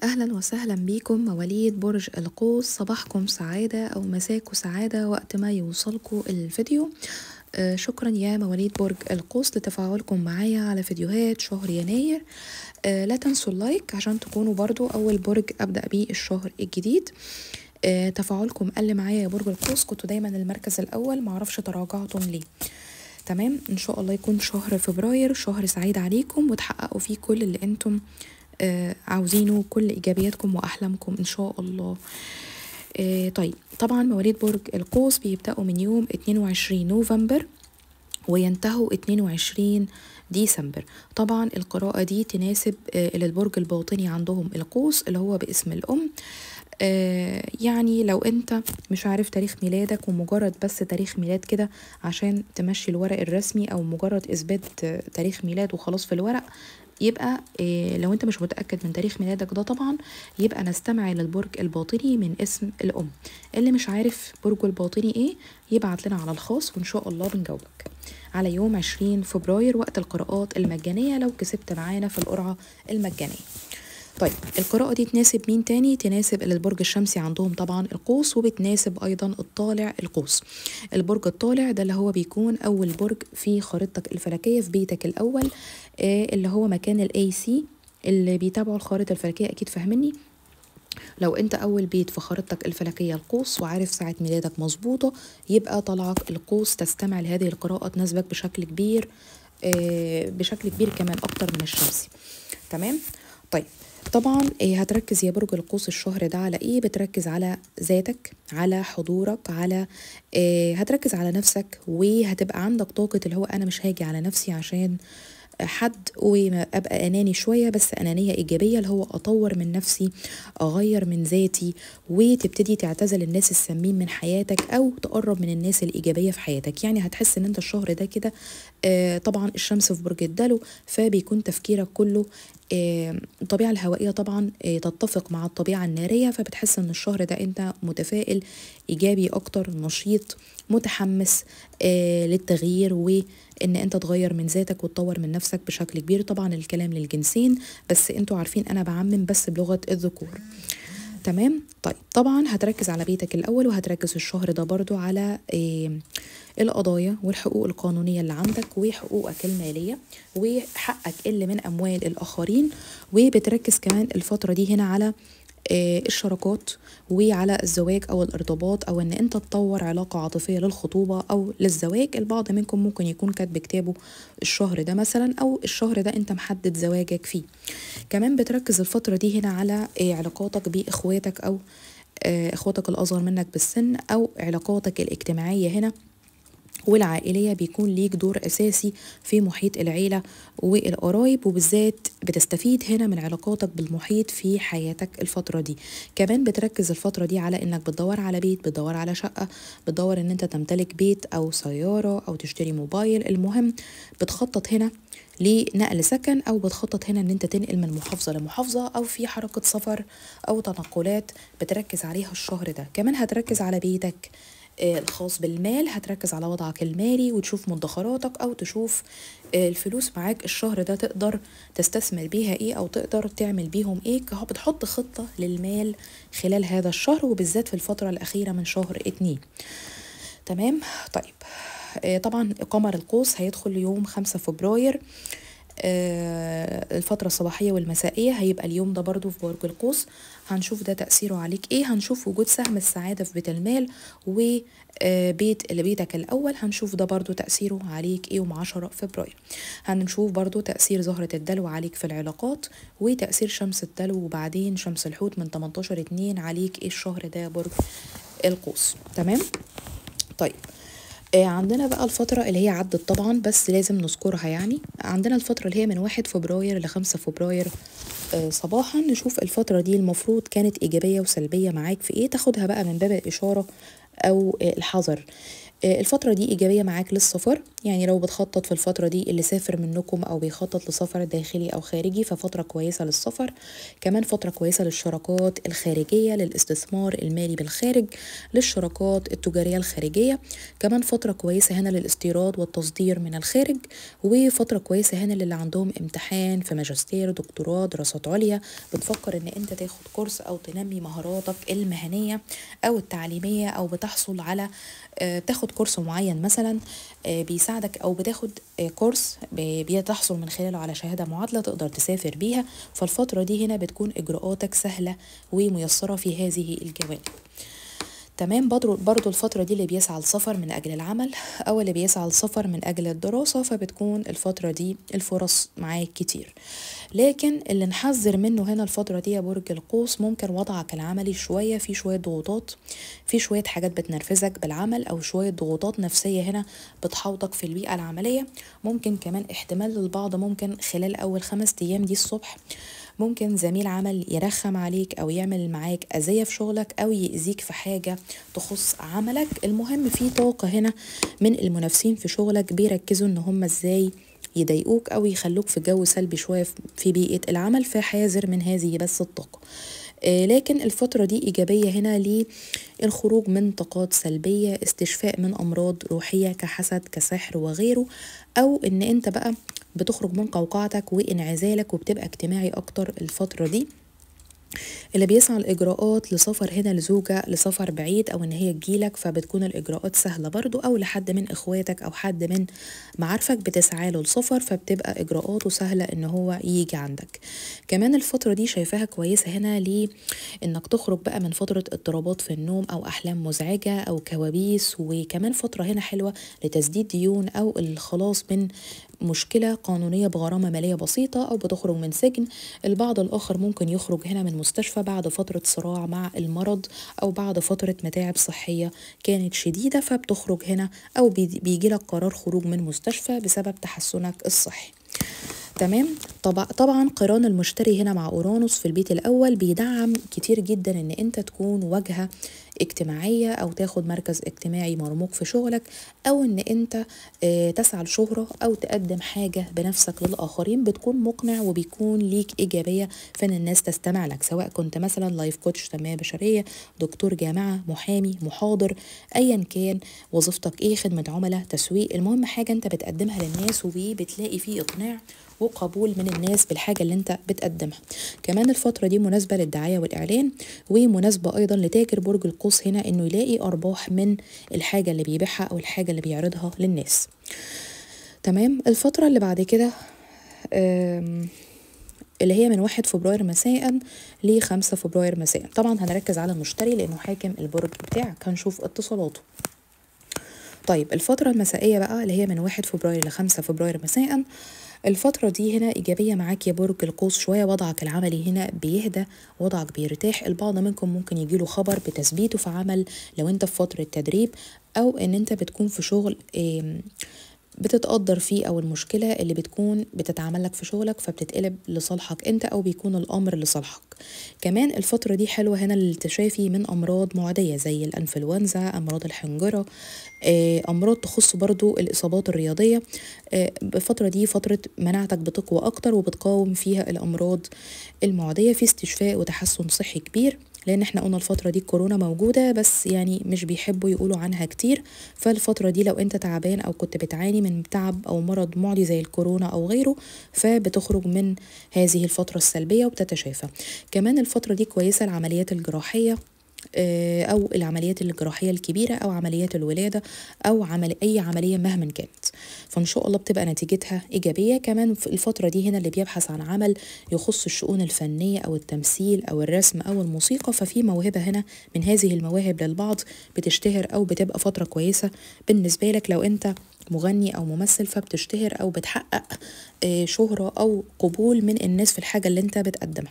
أهلا وسهلا بيكم مواليد برج القوس صباحكم سعادة أو مساكم سعادة وقت ما يوصلكم الفيديو آه شكرا يا مواليد برج القوس لتفاعلكم معايا على فيديوهات شهر يناير آه لا تنسوا اللايك عشان تكونوا برضو أول برج أبدأ بيه الشهر الجديد آه تفاعلكم قل معايا يا برج القوس كنتوا دايما المركز الأول معرفش تراجعتم ليه تمام ان شاء الله يكون شهر فبراير شهر سعيد عليكم وتحققوا فيه كل اللي انتم آه عاوزينه كل ايجابياتكم واحلامكم ان شاء الله آه طيب طبعا مواليد برج القوس بيبداوا من يوم 22 نوفمبر وينتهوا 22 ديسمبر طبعا القراءة دي تناسب آه للبرج الباطني عندهم القوس اللي هو باسم الأم آه يعني لو انت مش عارف تاريخ ميلادك ومجرد بس تاريخ ميلاد كده عشان تمشي الورق الرسمي او مجرد اثبات تاريخ ميلاد وخلاص في الورق يبقى إيه لو انت مش متاكد من تاريخ ميلادك ده طبعا يبقى نستمع للبرج الباطني من اسم الام اللي مش عارف برجه الباطني ايه يبعت لنا على الخاص وان شاء الله بنجاوبك على يوم 20 فبراير وقت القراءات المجانيه لو كسبت معانا في القرعه المجانيه طيب القراءة دي تناسب مين تاني؟ تناسب البرج الشمسي عندهم طبعا القوس وبتناسب أيضا الطالع القوس البرج الطالع ده اللي هو بيكون أول برج في خريطتك الفلكية في بيتك الأول آه اللي هو مكان الاي سي اللي بيتابعوا الخريطة الفلكية أكيد فاهمني لو انت اول بيت في خريطتك الفلكيه القوس وعارف ساعه ميلادك مظبوطه يبقى طلعك القوس تستمع لهذه القراءه تناسبك بشكل كبير آه بشكل كبير كمان اكتر من الشمسي تمام طيب طبعا هتركز يا برج القوس الشهر ده على ايه بتركز على ذاتك على حضورك على هتركز على نفسك وهتبقى عندك طاقة اللي هو انا مش هاجي على نفسي عشان حد وابقى اناني شويه بس انانيه ايجابيه اللي هو اطور من نفسي اغير من ذاتي وتبتدي تعتزل الناس السامين من حياتك او تقرب من الناس الايجابيه في حياتك يعني هتحس ان انت الشهر ده كده آه طبعا الشمس في برج الدلو فبيكون تفكيرك كله آه الطبيعه الهوائيه طبعا آه تتفق مع الطبيعه الناريه فبتحس ان الشهر ده انت متفائل ايجابي اكتر نشيط متحمس آه للتغيير وان انت تغير من ذاتك وتطور من نفسك بشكل كبير طبعا الكلام للجنسين بس انتوا عارفين انا بعمم بس بلغه الذكور تمام طيب طبعا هتركز على بيتك الاول وهتركز الشهر ده برضو على إيه القضايا والحقوق القانونيه اللي عندك وحقوقك الماليه وحقك اللي من اموال الاخرين وبتركز كمان الفتره دي هنا على الشراكات وعلى الزواج او الارتباط او ان انت تطور علاقه عاطفيه للخطوبه او للزواج البعض منكم ممكن يكون كاتب كتابه الشهر ده مثلا او الشهر ده انت محدد زواجك فيه كمان بتركز الفتره دي هنا على علاقاتك باخواتك او اخواتك الاصغر منك بالسن او علاقاتك الاجتماعيه هنا والعائليه بيكون ليك دور اساسي في محيط العيله والقرايب وبالذات بتستفيد هنا من علاقاتك بالمحيط في حياتك الفتره دي كمان بتركز الفتره دي على انك بتدور على بيت بتدور على شقه بتدور ان انت تمتلك بيت او سياره او تشتري موبايل المهم بتخطط هنا لنقل سكن او بتخطط هنا ان انت تنقل من محافظه لمحافظه او في حركه سفر او تنقلات بتركز عليها الشهر ده كمان هتركز على بيتك الخاص بالمال هتركز على وضعك المالي وتشوف مدخراتك او تشوف الفلوس معاك الشهر ده تقدر تستثمر بيها ايه او تقدر تعمل بيهم ايه بتحط خطة للمال خلال هذا الشهر وبالذات في الفترة الأخيرة من شهر اتنين تمام طيب طبعا قمر القوس هيدخل يوم خمسة فبراير الفترة الصباحية والمسائية هيبقى اليوم ده برضو في برج القوس هنشوف ده تأثيره عليك ايه هنشوف وجود سهم السعادة في بيت المال وبيت اللي بيتك الأول هنشوف ده برضو تأثيره عليك ايه يوم عشرة فبراير هنشوف برضو تأثير زهرة الدلو عليك في العلاقات وتأثير شمس الدلو وبعدين شمس الحوت من 18 اتنين عليك ايه الشهر ده برج القوس تمام طيب عندنا بقى الفترة اللي هي عدت طبعا بس لازم نذكرها يعني عندنا الفترة اللي هي من واحد فبراير لخمسة فبراير صباحا نشوف الفترة دي المفروض كانت إيجابية وسلبية معاك في إيه تاخدها بقى من باب الإشارة أو الحذر آه، الفترة دي إيجابية معاك للسفر يعني لو بتخطط في الفترة دي اللي سافر منكم أو بيخطط لسفر داخلي أو خارجي ففترة كويسة للسفر كمان فترة كويسة للشراكات الخارجية للاستثمار المالي بالخارج للشراكات التجارية الخارجية كمان فترة كويسة هنا للاستيراد والتصدير من الخارج وفترة كويسة هنا للي عندهم امتحان في ماجستير دكتوراه دراسات عليا بتفكر ان انت تاخد كورس او تنمي مهاراتك المهنية او التعليمية او بتحصل على آه، بتاخد كورس معين مثلا آه، بيساعدك او بتاخد آه، كورس ب- بتحصل من خلاله على شهاده معادله تقدر تسافر بيها فالفتره دي هنا بتكون اجراءاتك سهله وميسره في هذه الجوانب تمام برضو برضو الفترة دي اللي بيسعى للسفر من أجل العمل أو اللي بيسعى للسفر من أجل الدراسة فبتكون الفترة دي الفرص معاك كتير لكن اللي نحذر منه هنا الفترة دي يا برج القوس ممكن وضعك العملي شوية في شوية ضغوطات في شوية حاجات بتنرفزك بالعمل أو شوية ضغوطات نفسية هنا بتحوطك في البيئة العملية ممكن كمان احتمال للبعض ممكن خلال أول خمس أيام دي الصبح ممكن زميل عمل يرخم عليك او يعمل معاك اذيه في شغلك او يأذيك في حاجه تخص عملك المهم في طاقه هنا من المنافسين في شغلك بيركزوا ان هم ازاي يضايقوك او يخلوك في جو سلبي شويه في بيئه العمل فحاذر من هذه بس الطاقه آه، لكن الفترة دي إيجابية هنا للخروج من طاقات سلبية استشفاء من أمراض روحية كحسد كسحر وغيره أو إن أنت بقى بتخرج من قوقعتك وانعزالك وبتبقى اجتماعي أكتر الفترة دي اللي بيسعى الإجراءات لسفر هنا لزوجة لسفر بعيد أو إن هي تجيلك فبتكون الإجراءات سهلة برضو أو لحد من إخواتك أو حد من معارفك بتسعى له السفر فبتبقى إجراءاته سهلة إن هو يجي عندك كمان الفترة دي شايفاها كويسة هنا ليه إنك تخرج بقى من فترة اضطرابات في النوم أو أحلام مزعجة أو كوابيس وكمان فترة هنا حلوة لتسديد ديون أو الخلاص من مشكلة قانونية بغرامة مالية بسيطة أو بتخرج من سجن البعض الآخر ممكن يخرج هنا من مستشفى بعد فترة صراع مع المرض أو بعد فترة متاعب صحية كانت شديدة فبتخرج هنا أو بيجي لك قرار خروج من مستشفى بسبب تحسنك الصحي تمام طبعا طبعا قران المشتري هنا مع اورانوس في البيت الاول بيدعم كتير جدا ان انت تكون واجهه اجتماعيه او تاخد مركز اجتماعي مرموق في شغلك او ان انت آه، تسعى لشهره او تقدم حاجه بنفسك للاخرين بتكون مقنع وبيكون ليك ايجابيه فان الناس تستمع لك سواء كنت مثلا لايف كوتش تنميه بشريه دكتور جامعه محامي محاضر ايا كان وظيفتك ايه خدمه عملاء تسويق المهم حاجه انت بتقدمها للناس وبتلاقي فيه اقناع وقبول من الناس بالحاجة اللي انت بتقدمها كمان الفترة دي مناسبة للدعاية والإعلان ومناسبة أيضا لتاجر برج القوس هنا إنه يلاقي أرباح من الحاجة اللي بيبيعها أو الحاجة اللي بيعرضها للناس تمام الفترة اللي بعد كده آم، اللي هي من واحد فبراير مساء ل 5 فبراير مساء طبعا هنركز على المشتري لأنه حاكم البرج بتاعك هنشوف اتصالاته طيب الفترة المسائية بقى اللي هي من واحد فبراير لخمسة فبراير مساء الفترة دي هنا إيجابية معاك يا برج القوس شوية وضعك العملي هنا بيهدى وضعك بيرتاح البعض منكم ممكن يجيله خبر بتثبيته في عمل لو انت في فترة تدريب أو ان انت بتكون في شغل آم، بتتقدر فيه او المشكله اللي بتكون بتتعمل لك في شغلك فبتتقلب لصالحك انت او بيكون الامر لصالحك كمان الفتره دي حلوه هنا للتشافي من امراض معديه زي الانفلونزا امراض الحنجره آه، امراض تخص برضو الاصابات الرياضيه آه، الفتره دي فتره مناعتك بتقوى اكتر وبتقاوم فيها الامراض المعديه في استشفاء وتحسن صحي كبير لان احنا قلنا الفتره دي الكورونا موجوده بس يعني مش بيحبوا يقولوا عنها كتير فالفتره دي لو انت تعبان او كنت بتعاني من تعب او مرض معدي زي الكورونا او غيره فبتخرج من هذه الفتره السلبيه وبتتشافى كمان الفتره دي كويسه العمليات الجراحيه آه، او العمليات الجراحيه الكبيره او عمليات الولاده او عمل اي عمليه مهما كانت فان شاء الله بتبقى نتيجتها ايجابيه كمان في الفتره دي هنا اللي بيبحث عن عمل يخص الشؤون الفنيه او التمثيل او الرسم او الموسيقى ففي موهبه هنا من هذه المواهب للبعض بتشتهر او بتبقى فتره كويسه بالنسبه لك لو انت مغني او ممثل فبتشتهر او بتحقق آه، شهره او قبول من الناس في الحاجه اللي انت بتقدمها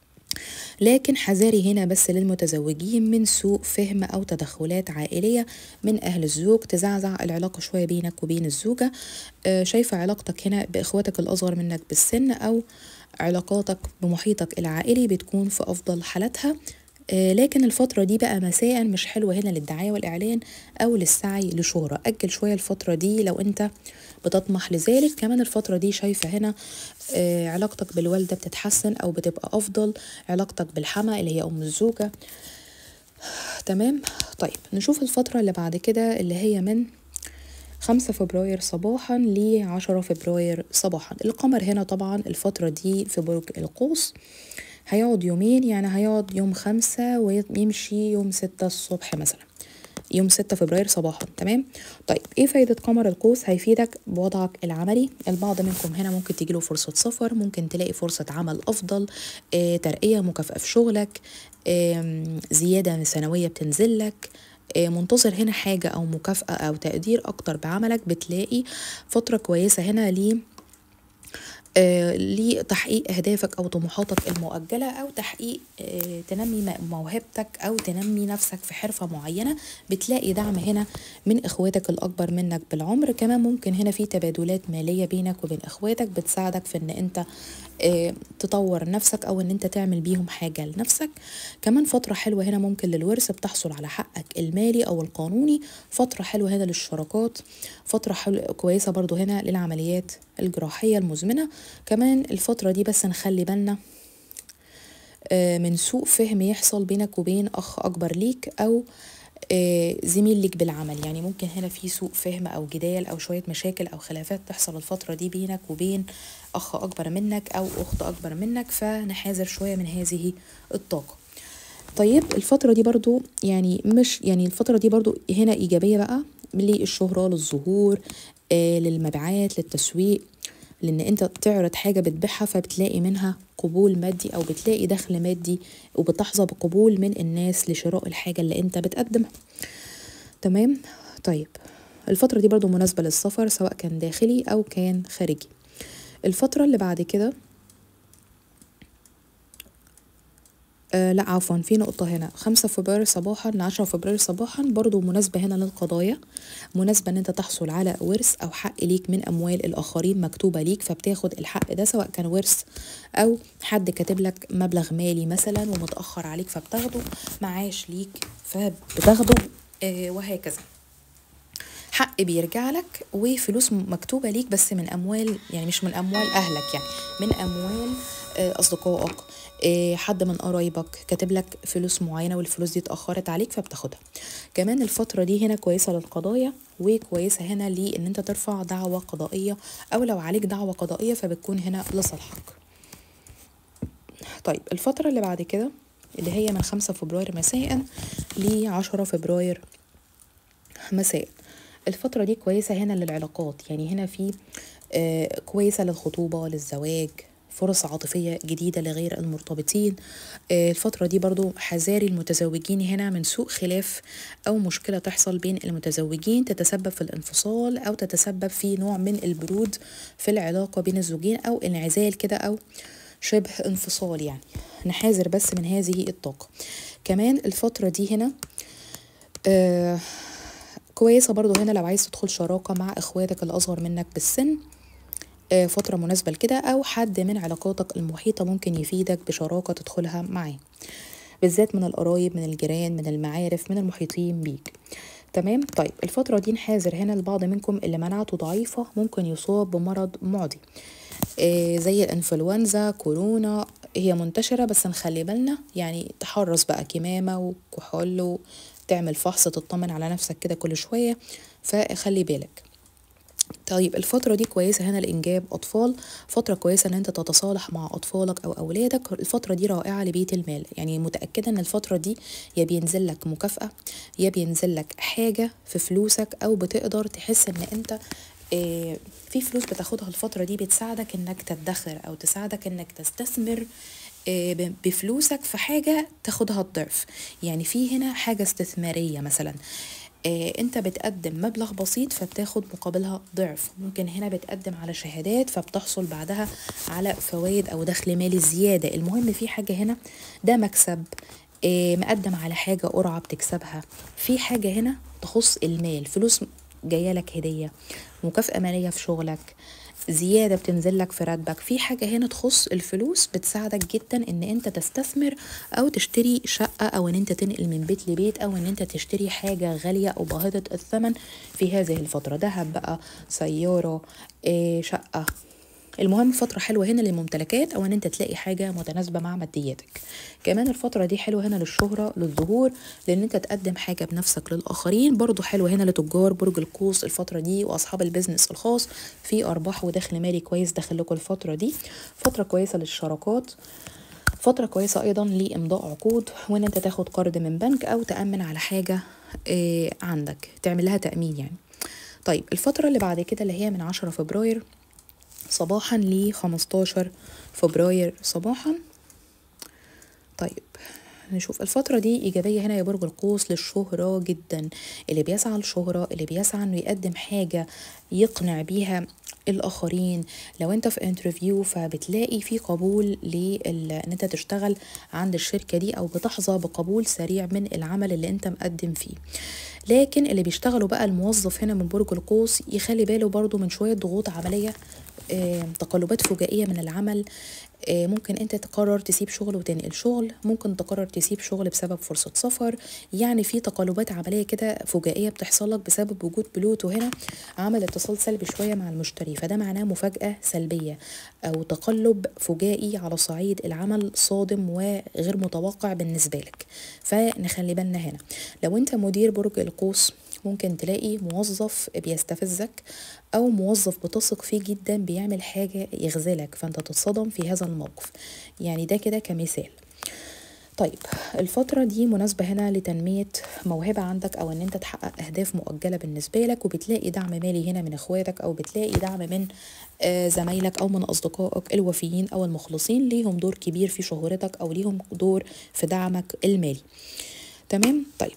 لكن حذاري هنا بس للمتزوجين من سوء فهم أو تدخلات عائلية من أهل الزوج تزعزع العلاقة شوية بينك وبين الزوجة آه، شايفة علاقتك هنا بإخواتك الأصغر منك بالسن أو علاقاتك بمحيطك العائلي بتكون في أفضل حالاتها آه، لكن الفترة دي بقى مساء مش حلوة هنا للدعاية والإعلان أو للسعي لشهرة أجل شوية الفترة دي لو أنت بتطمح لذلك كمان الفترة دي شايفة هنا آه، علاقتك بالوالدة بتتحسن أو بتبقى أفضل علاقتك بالحما اللي هي أم الزوجة تمام طيب نشوف الفترة اللي بعد كده اللي هي من خمسة فبراير صباحا لعشرة فبراير صباحا القمر هنا طبعا الفترة دي في برج القوس هيقعد يومين يعني هيقعد يوم خمسة ويمشي يوم ستة الصبح مثلا يوم ستة فبراير صباحا تمام طيب ايه فايدة قمر القوس هيفيدك بوضعك العملي البعض منكم هنا ممكن تجيله فرصة سفر ممكن تلاقي فرصة عمل أفضل آه، ترقية مكافأة في شغلك آم، زيادة سنوية بتنزل لك آه، منتظر هنا حاجة أو مكافأة أو تقدير أكتر بعملك بتلاقي فترة كويسة هنا ليه آه، لتحقيق أهدافك أو طموحاتك المؤجلة أو تحقيق آه، تنمي م- موهبتك أو تنمي نفسك في حرفة معينة بتلاقي دعم هنا من إخواتك الأكبر منك بالعمر كمان ممكن هنا في تبادلات مالية بينك وبين إخواتك بتساعدك في إن أنت آه، تطور نفسك أو إن أنت تعمل بيهم حاجة لنفسك كمان فترة حلوة هنا ممكن للورث بتحصل على حقك المالي أو القانوني فترة حلوة هنا للشراكات فترة حلوة كويسة برضو هنا للعمليات الجراحية المزمنة كمان الفترة دي بس نخلي بالنا آه، من سوء فهم يحصل بينك وبين أخ أكبر ليك أو آه، زميل ليك بالعمل يعني ممكن هنا في سوء فهم أو جدال أو شوية مشاكل أو خلافات تحصل الفترة دي بينك وبين أخ أكبر منك أو أخت أكبر منك فنحاذر شوية من هذه الطاقة طيب الفترة دي برضو يعني مش يعني الفترة دي برضو هنا إيجابية بقى للشهرة للظهور آه للمبيعات للتسويق لأن أنت تعرض حاجة بتبيعها فبتلاقي منها قبول مادي أو بتلاقي دخل مادي وبتحظى بقبول من الناس لشراء الحاجة اللي أنت بتقدمها تمام طيب الفترة دي برضو مناسبة للسفر سواء كان داخلي أو كان خارجي الفترة اللي بعد كده آه لا عفوا في نقطة هنا خمسة فبراير صباحا لعشرة فبراير صباحا برضو مناسبة هنا للقضايا مناسبة ان انت تحصل على ورث او حق ليك من اموال الاخرين مكتوبة ليك فبتاخد الحق ده سواء كان ورث او حد كاتب لك مبلغ مالي مثلا ومتأخر عليك فبتاخده معاش ليك فبتاخده آه وهكذا حق بيرجع لك وفلوس مكتوبة ليك بس من أموال يعني مش من أموال أهلك يعني من أموال آه، أصدقائك آه، حد من قرايبك كاتب لك فلوس معينة والفلوس دي اتأخرت عليك فبتاخدها كمان الفترة دي هنا كويسة للقضايا وكويسة هنا لأن أنت ترفع دعوة قضائية أو لو عليك دعوة قضائية فبتكون هنا لصالحك طيب الفترة اللي بعد كده اللي هي من خمسة فبراير مساء لعشرة فبراير مساء الفترة دي كويسة هنا للعلاقات يعني هنا في آه كويسة للخطوبة للزواج فرص عاطفية جديدة لغير المرتبطين آه الفترة دي برضو حذاري المتزوجين هنا من سوء خلاف أو مشكلة تحصل بين المتزوجين تتسبب في الانفصال أو تتسبب في نوع من البرود في العلاقة بين الزوجين أو انعزال كده أو شبه انفصال يعني نحاذر بس من هذه الطاقة كمان الفترة دي هنا آه كويسة برضو هنا لو عايز تدخل شراكة مع اخواتك الأصغر منك بالسن آه، فترة مناسبة لكده أو حد من علاقاتك المحيطة ممكن يفيدك بشراكة تدخلها معاه بالذات من القرايب من الجيران من المعارف من المحيطين بيك تمام طيب الفترة دي نحاذر هنا البعض منكم اللي مناعته ضعيفة ممكن يصاب بمرض معدي آه زي الانفلونزا كورونا هي منتشرة بس نخلي بالنا يعني تحرص بقى كمامة وكحول وتعمل فحص تطمن على نفسك كده كل شوية فخلي بالك طيب الفترة دي كويسة هنا لإنجاب أطفال فترة كويسة إن أنت تتصالح مع أطفالك أو أولادك الفترة دي رائعة لبيت المال يعني متأكدة إن الفترة دي يا بينزل لك مكافأة يا بينزل لك حاجة في فلوسك أو بتقدر تحس إن أنت آه، في فلوس بتاخدها الفترة دي بتساعدك إنك تدخر أو تساعدك إنك تستثمر آه، ب- بفلوسك في حاجة تاخدها الضعف يعني في هنا حاجة استثمارية مثلا آه، انت بتقدم مبلغ بسيط فبتاخد مقابلها ضعف ممكن هنا بتقدم على شهادات فبتحصل بعدها على فوائد او دخل مالي زيادة المهم في حاجة هنا ده مكسب آه، مقدم على حاجة قرعة بتكسبها في حاجة هنا تخص المال فلوس جاية لك هدية مكافأة مالية في شغلك زيادة بتنزل لك في راتبك في حاجة هنا تخص الفلوس بتساعدك جدا ان انت تستثمر او تشتري شقة او ان انت تنقل من بيت لبيت او ان انت تشتري حاجة غالية او باهظة الثمن في هذه الفترة دهب بقى سيارة إيه شقة المهم فترة حلوة هنا للممتلكات أو إن أنت تلاقي حاجة متناسبة مع مادياتك كمان الفترة دي حلوة هنا للشهرة للظهور لأن أنت تقدم حاجة بنفسك للآخرين برضو حلوة هنا لتجار برج القوس الفترة دي وأصحاب البيزنس الخاص في أرباح ودخل مالي كويس داخل لكم الفترة دي فترة كويسة للشراكات فترة كويسة أيضا لإمضاء عقود وإن أنت تاخد قرض من بنك أو تأمن على حاجة إيه عندك تعمل لها تأمين يعني طيب الفترة اللي بعد كده اللي هي من 10 فبراير صباحا ل 15 فبراير صباحا طيب نشوف الفترة دي إيجابية هنا يا برج القوس للشهرة جدا اللي بيسعى للشهرة اللي بيسعى إنه يقدم حاجة يقنع بيها الآخرين لو أنت في انترفيو فبتلاقي في قبول لل... إن أنت تشتغل عند الشركة دي أو بتحظى بقبول سريع من العمل اللي أنت مقدم فيه لكن اللي بيشتغلوا بقى الموظف هنا من برج القوس يخلي باله برضو من شوية ضغوط عملية آه، تقلبات فجائية من العمل آه، ممكن انت تقرر تسيب شغل وتنقل شغل ممكن تقرر تسيب شغل بسبب فرصة سفر يعني في تقلبات عملية كده فجائية بتحصل لك بسبب وجود بلوتو هنا عمل اتصال سلبي شوية مع المشتري فده معناه مفاجأة سلبية أو تقلب فجائي على صعيد العمل صادم وغير متوقع بالنسبة لك فنخلي بالنا هنا لو انت مدير برج القوس ممكن تلاقي موظف بيستفزك او موظف بتثق فيه جدا بيعمل حاجه يغزلك فانت تتصدم في هذا الموقف يعني ده كده كمثال طيب الفترة دي مناسبة هنا لتنمية موهبة عندك أو إن أنت تحقق أهداف مؤجلة بالنسبة لك وبتلاقي دعم مالي هنا من إخواتك أو بتلاقي دعم من آه، زمايلك أو من أصدقائك الوفيين أو المخلصين ليهم دور كبير في شهرتك أو ليهم دور في دعمك المالي تمام طيب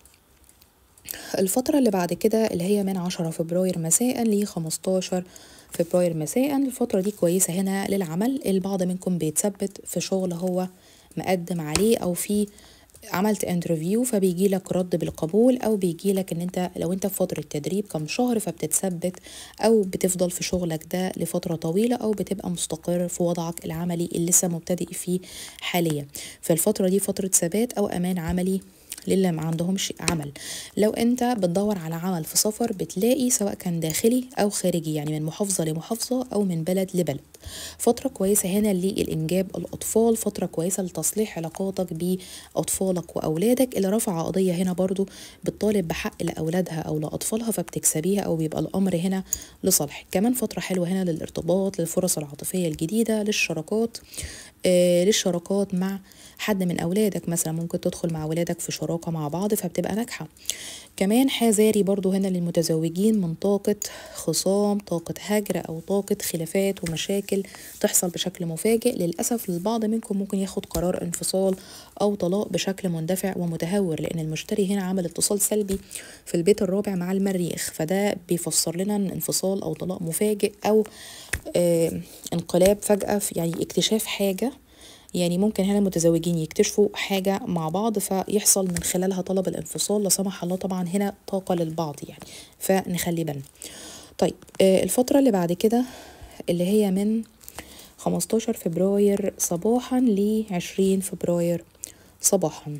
الفترة اللي بعد كده اللي هي من 10 فبراير مساء ل 15 فبراير مساء الفترة دي كويسة هنا للعمل البعض منكم بيتثبت في شغل هو مقدم عليه أو في عملت انترفيو فبيجي لك رد بالقبول او بيجي لك ان انت لو انت في فتره تدريب كم شهر فبتتثبت او بتفضل في شغلك ده لفتره طويله او بتبقى مستقر في وضعك العملي اللي لسه مبتدئ فيه حاليا فالفتره دي فتره ثبات او امان عملي للي ما عندهمش عمل لو انت بتدور على عمل في سفر بتلاقي سواء كان داخلي او خارجي يعني من محافظة لمحافظة او من بلد لبلد فترة كويسة هنا للإنجاب الأطفال فترة كويسة لتصليح علاقاتك بأطفالك وأولادك اللي رفع قضية هنا برضو بتطالب بحق لأولادها أو لأطفالها فبتكسبيها أو بيبقى الأمر هنا لصالحك كمان فترة حلوة هنا للارتباط للفرص العاطفية الجديدة للشراكات آه للشراكات مع حد من أولادك مثلا ممكن تدخل مع ولادك في شراكة مع بعض فبتبقى ناجحة كمان حذاري برضو هنا للمتزوجين من طاقة خصام طاقة هجر أو طاقة خلافات ومشاكل تحصل بشكل مفاجئ للأسف للبعض منكم ممكن ياخد قرار انفصال أو طلاق بشكل مندفع ومتهور لأن المشتري هنا عمل اتصال سلبي في البيت الرابع مع المريخ فده بيفسر لنا ان انفصال أو طلاق مفاجئ أو آه انقلاب فجأة في يعني اكتشاف حاجة يعني ممكن هنا المتزوجين يكتشفوا حاجة مع بعض فيحصل من خلالها طلب الانفصال لا سمح الله طبعا هنا طاقة للبعض يعني فنخلي بالنا طيب آه الفترة اللي بعد كده اللي هي من 15 فبراير صباحا ل 20 فبراير صباحا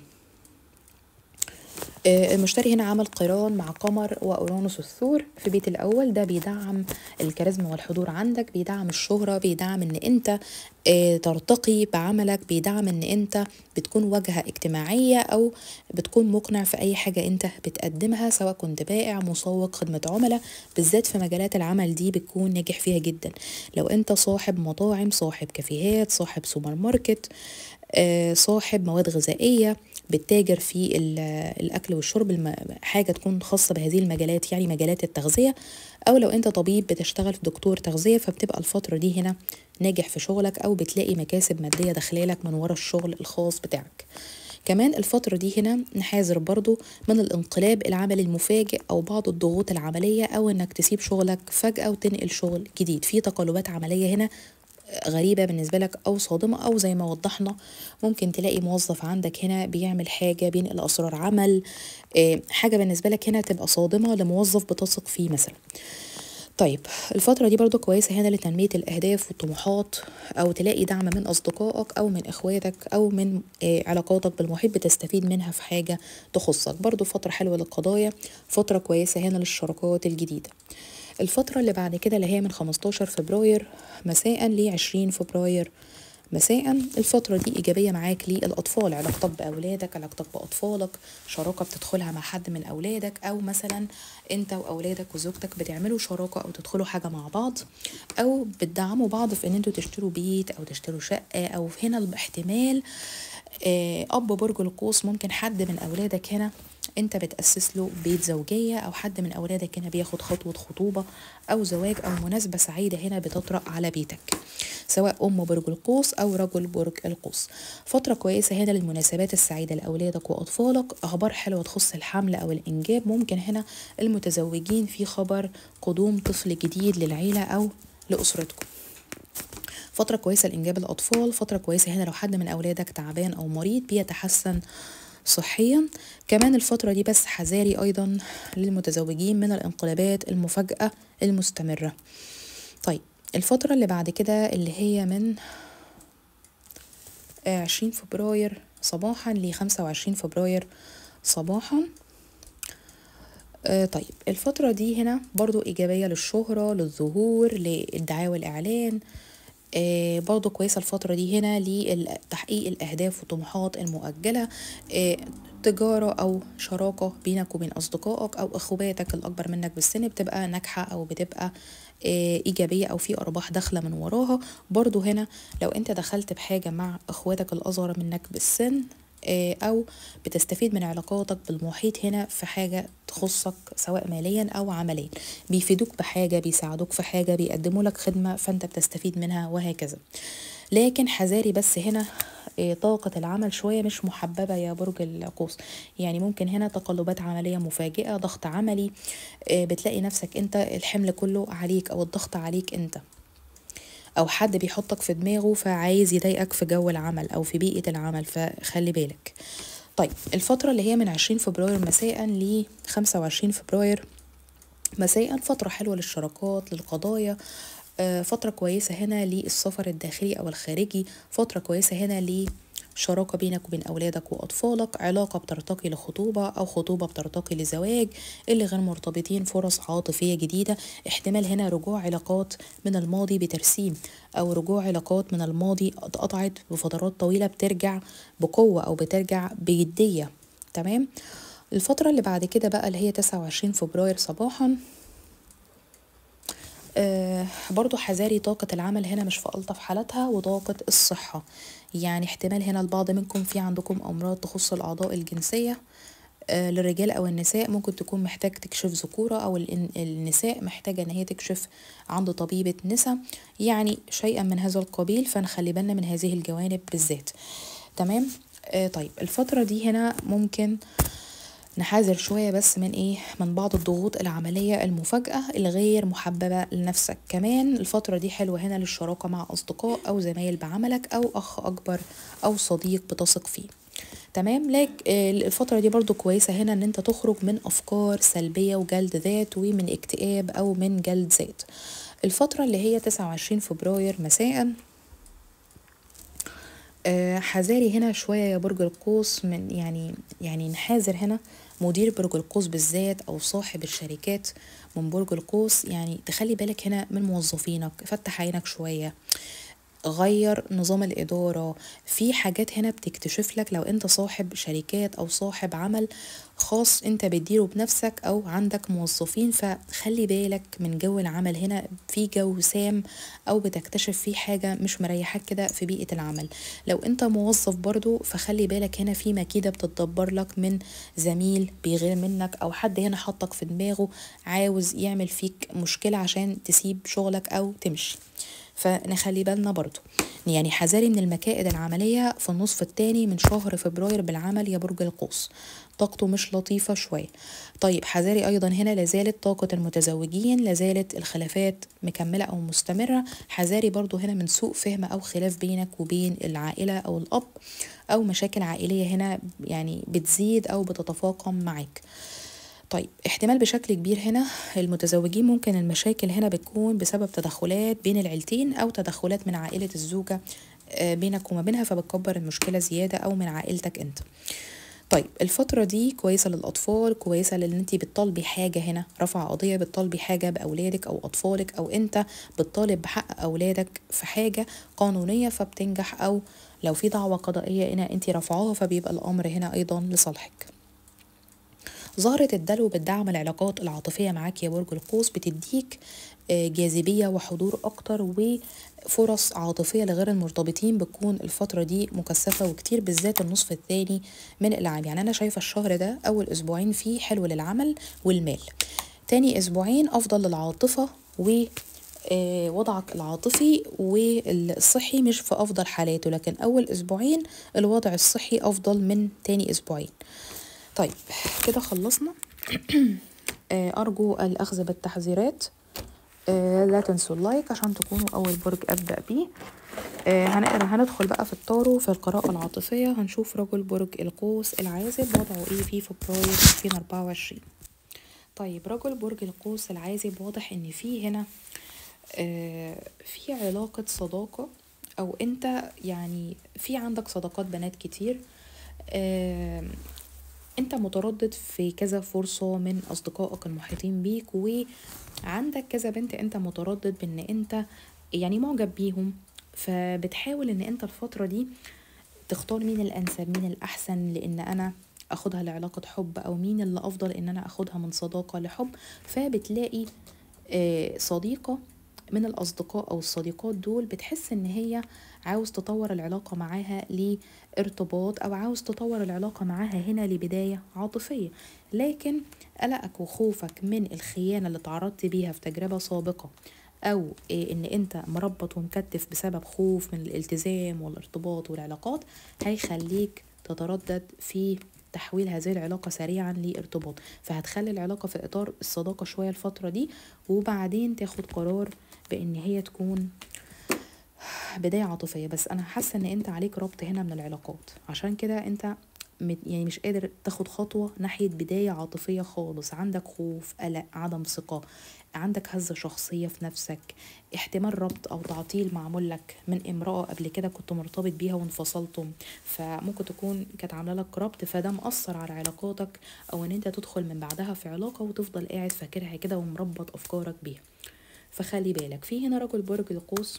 آه، المشتري هنا عمل قران مع قمر واورانوس الثور في بيت الاول ده بيدعم الكاريزما والحضور عندك بيدعم الشهره بيدعم ان انت آه، ترتقي بعملك بيدعم ان انت بتكون واجهه اجتماعيه او بتكون مقنع في اي حاجه انت بتقدمها سواء كنت بائع مسوق خدمه عملاء بالذات في مجالات العمل دي بتكون ناجح فيها جدا لو انت صاحب مطاعم صاحب كافيهات صاحب سوبر ماركت آه، صاحب مواد غذائيه بتتاجر في ال- الاكل والشرب الم- حاجه تكون خاصه بهذه المجالات يعني مجالات التغذيه او لو انت طبيب بتشتغل في دكتور تغذيه فبتبقى الفتره دي هنا ناجح في شغلك او بتلاقي مكاسب ماديه داخلالك من ورا الشغل الخاص بتاعك كمان الفترة دي هنا نحاذر برضو من الانقلاب العملي المفاجئ أو بعض الضغوط العملية أو إنك تسيب شغلك فجأة وتنقل شغل جديد في تقلبات عملية هنا غريبة بالنسبة لك أو صادمة أو زي ما وضحنا ممكن تلاقي موظف عندك هنا بيعمل حاجة بينقل أسرار عمل آه، حاجة بالنسبة لك هنا تبقى صادمة لموظف بتثق فيه مثلا طيب الفترة دي برضو كويسة هنا لتنمية الأهداف والطموحات أو تلاقي دعم من أصدقائك أو من إخواتك أو من آه، علاقاتك بالمحيط بتستفيد منها في حاجة تخصك برضو فترة حلوة للقضايا فترة كويسة هنا للشراكات الجديدة الفترة اللي بعد كده اللي هي من 15 فبراير مساء ل 20 فبراير مساء الفترة دي إيجابية معاك للأطفال علاقتك بأولادك علاقتك بأطفالك شراكة بتدخلها مع حد من أولادك أو مثلا أنت وأولادك وزوجتك بتعملوا شراكة أو تدخلوا حاجة مع بعض أو بتدعموا بعض في إن أنتوا تشتروا بيت أو تشتروا شقة أو هنا الاحتمال آه، أب برج القوس ممكن حد من أولادك هنا انت بتأسس له بيت زوجية او حد من اولادك هنا بياخد خطوة خطوبة او زواج او مناسبة سعيدة هنا بتطرأ على بيتك سواء ام برج القوس او رجل برج القوس فترة كويسة هنا للمناسبات السعيدة لاولادك واطفالك اخبار حلوة تخص الحمل او الانجاب ممكن هنا المتزوجين في خبر قدوم طفل جديد للعيلة او لأسرتكم فترة كويسة لإنجاب الأطفال فترة كويسة هنا لو حد من أولادك تعبان أو مريض بيتحسن صحيا كمان الفترة دي بس حذاري أيضا للمتزوجين من الانقلابات المفاجئة المستمرة طيب الفترة اللي بعد كده اللي هي من عشرين فبراير صباحا لخمسة وعشرين فبراير صباحا آه طيب الفترة دي هنا برضو إيجابية للشهرة للظهور للدعاية والإعلان آه برضو كويسة الفترة دي هنا لتحقيق الأهداف والطموحات المؤجلة آه تجارة أو شراكة بينك وبين أصدقائك أو أخواتك الأكبر منك بالسن بتبقى ناجحة أو بتبقى آه إيجابية أو في أرباح داخلة من وراها برضو هنا لو أنت دخلت بحاجة مع أخواتك الأصغر منك بالسن أو بتستفيد من علاقاتك بالمحيط هنا في حاجة تخصك سواء ماليا أو عمليا بيفيدوك بحاجة بيساعدوك في حاجة بيقدموا لك خدمة فأنت بتستفيد منها وهكذا لكن حذاري بس هنا طاقة العمل شوية مش محببة يا برج القوس يعني ممكن هنا تقلبات عملية مفاجئة ضغط عملي بتلاقي نفسك انت الحمل كله عليك او الضغط عليك انت او حد بيحطك في دماغه فعايز يضايقك في جو العمل او في بيئة العمل فخلي بالك طيب الفترة اللي هي من عشرين فبراير مساء ل 25 فبراير مساء فترة حلوة للشراكات للقضايا فترة كويسة هنا للسفر الداخلي أو الخارجي فترة كويسة هنا شراكة بينك وبين أولادك وأطفالك علاقة بترتقي لخطوبة أو خطوبة بترتقي لزواج اللي غير مرتبطين فرص عاطفية جديدة احتمال هنا رجوع علاقات من الماضي بترسيم أو رجوع علاقات من الماضي اتقطعت بفترات طويلة بترجع بقوة أو بترجع بجدية تمام الفترة اللي بعد كده بقى اللي هي 29 فبراير صباحا آه برضو حذاري طاقة العمل هنا مش في ألطف حالاتها وطاقة الصحة يعني احتمال هنا البعض منكم في عندكم أمراض تخص الأعضاء الجنسية آه للرجال أو النساء ممكن تكون محتاج تكشف ذكورة أو النساء محتاجة إن هي تكشف عند طبيبة نساء يعني شيئا من هذا القبيل فنخلي بالنا من هذه الجوانب بالذات تمام آه طيب الفترة دي هنا ممكن نحذر شوية بس من ايه من بعض الضغوط العملية المفاجئة الغير محببة لنفسك كمان الفترة دي حلوة هنا للشراكة مع أصدقاء أو زمايل بعملك أو أخ أكبر أو صديق بتثق فيه تمام لك الفترة دي برضو كويسة هنا ان انت تخرج من افكار سلبية وجلد ذات ومن اكتئاب او من جلد ذات الفترة اللي هي 29 فبراير مساء حذاري هنا شوية يا برج القوس من يعني يعني نحاذر هنا مدير برج القوس بالذات أو صاحب الشركات من برج القوس يعني تخلي بالك هنا من موظفينك فتح عينك شوية غير نظام الإدارة في حاجات هنا بتكتشف لك لو أنت صاحب شركات أو صاحب عمل خاص أنت بتديره بنفسك أو عندك موظفين فخلي بالك من جو العمل هنا في جو سام أو بتكتشف فيه حاجة مش مريحاك كده في بيئة العمل لو أنت موظف برضو فخلي بالك هنا في مكيدة بتتدبر لك من زميل بيغير منك أو حد هنا حطك في دماغه عاوز يعمل فيك مشكلة عشان تسيب شغلك أو تمشي فنخلي بالنا برضو يعني حذاري من المكائد العملية في النصف الثاني من شهر فبراير بالعمل يا برج القوس طاقته مش لطيفة شوية طيب حذاري أيضا هنا لازالت طاقة المتزوجين لازالت الخلافات مكملة أو مستمرة حذاري برضو هنا من سوء فهم أو خلاف بينك وبين العائلة أو الأب أو مشاكل عائلية هنا يعني بتزيد أو بتتفاقم معاك طيب احتمال بشكل كبير هنا المتزوجين ممكن المشاكل هنا بتكون بسبب تدخلات بين العيلتين او تدخلات من عائلة الزوجة آه، بينك وما بينها فبتكبر المشكلة زيادة او من عائلتك انت طيب الفترة دي كويسة للأطفال كويسة لأن انت بتطالبي حاجة هنا رفع قضية بتطالبي حاجة بأولادك أو أطفالك أو انت بتطالب بحق أولادك في حاجة قانونية فبتنجح أو لو في دعوة قضائية هنا انت رفعوها فبيبقى الأمر هنا أيضا لصالحك ظاهرة الدلو بتدعم العلاقات العاطفية معاك يا برج القوس بتديك آه، جاذبية وحضور أكتر وفرص عاطفية لغير المرتبطين بتكون الفترة دي مكثفة وكتير بالذات النصف الثاني من العام يعني أنا شايفة الشهر ده أول أسبوعين فيه حلو للعمل والمال تاني أسبوعين أفضل للعاطفة و آه، وضعك العاطفي والصحي مش في أفضل حالاته لكن أول أسبوعين الوضع الصحي أفضل من تاني أسبوعين طيب كده خلصنا آه، أرجو الأخذ بالتحذيرات آه، لا تنسوا اللايك عشان تكونوا أول برج أبدأ بيه آه، هنقرا هندخل بقى في الطارو في القراءة العاطفية هنشوف رجل برج القوس العازب وضعه ايه في فبراير 2024 طيب رجل برج القوس العازب واضح ان في هنا آه، في علاقة صداقة او انت يعني في عندك صداقات بنات كتير آه، انت متردد في كذا فرصة من اصدقائك المحيطين بيك وعندك كذا بنت انت متردد بان انت يعني معجب بيهم فبتحاول ان انت الفترة دي تختار مين الانسب مين الاحسن لان انا اخدها لعلاقة حب او مين اللي افضل ان انا اخدها من صداقة لحب فبتلاقي آه، صديقة من الأصدقاء أو الصديقات دول بتحس إن هي عاوز تطور العلاقة معاها لارتباط أو عاوز تطور العلاقة معاها هنا لبداية عاطفية لكن قلقك وخوفك من الخيانة اللي تعرضت بيها في تجربة سابقة أو إيه إن أنت مربط ومكتف بسبب خوف من الالتزام والارتباط والعلاقات هيخليك تتردد في تحويل هذه العلاقة سريعا لارتباط فهتخلي العلاقة في إطار الصداقة شوية الفترة دي وبعدين تاخد قرار بإن هي تكون بداية عاطفية بس أنا حاسة إن أنت عليك ربط هنا من العلاقات عشان كده أنت مت- يعني مش قادر تاخد خطوة ناحية بداية عاطفية خالص عندك خوف قلق عدم ثقة عندك هزة شخصية في نفسك احتمال ربط أو تعطيل معمول لك من امرأة قبل كده كنت مرتبط بيها وانفصلتم فممكن تكون كانت عاملة لك ربط فده مأثر على علاقاتك أو إن أنت تدخل من بعدها في علاقة وتفضل قاعد فاكرها كده ومربط أفكارك بيها فخلي بالك في هنا رجل برج القوس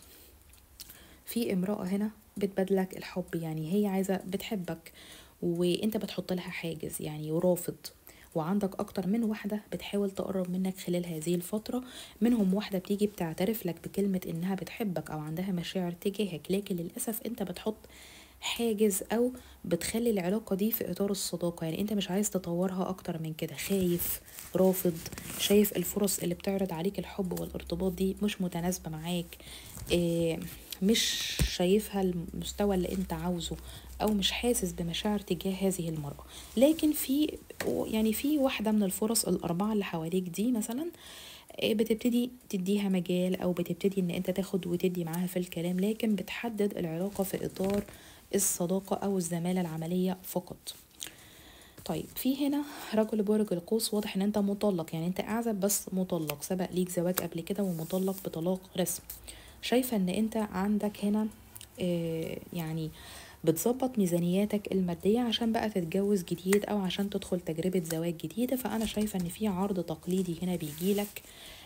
في امرأة هنا بتبادلك الحب يعني هي عايزة بتحبك وانت بتحط لها حاجز يعني ورافض وعندك اكتر من واحدة بتحاول تقرب منك خلال هذه الفترة منهم واحدة بتيجي بتعترف لك بكلمة انها بتحبك او عندها مشاعر تجاهك لكن للأسف انت بتحط حاجز او بتخلي العلاقة دي في اطار الصداقة يعني انت مش عايز تطورها اكتر من كده خايف رافض شايف الفرص اللي بتعرض عليك الحب والارتباط دي مش متناسبة معاك إيه مش شايفها المستوى اللي انت عاوزه او مش حاسس بمشاعر تجاه هذه المرأة لكن في يعني في واحدة من الفرص الأربعة اللي حواليك دي مثلا إيه بتبتدي تديها مجال او بتبتدي ان انت تاخد وتدي معاها في الكلام لكن بتحدد العلاقة في اطار الصداقة او الزمالة العملية فقط طيب في هنا رجل برج القوس واضح ان انت مطلق يعني انت اعزب بس مطلق سبق ليك زواج قبل كده ومطلق بطلاق رسمي شايفة ان انت عندك هنا آه يعني بتظبط ميزانياتك المادية عشان بقى تتجوز جديد او عشان تدخل تجربة زواج جديدة فانا شايفة ان في عرض تقليدي هنا بيجيلك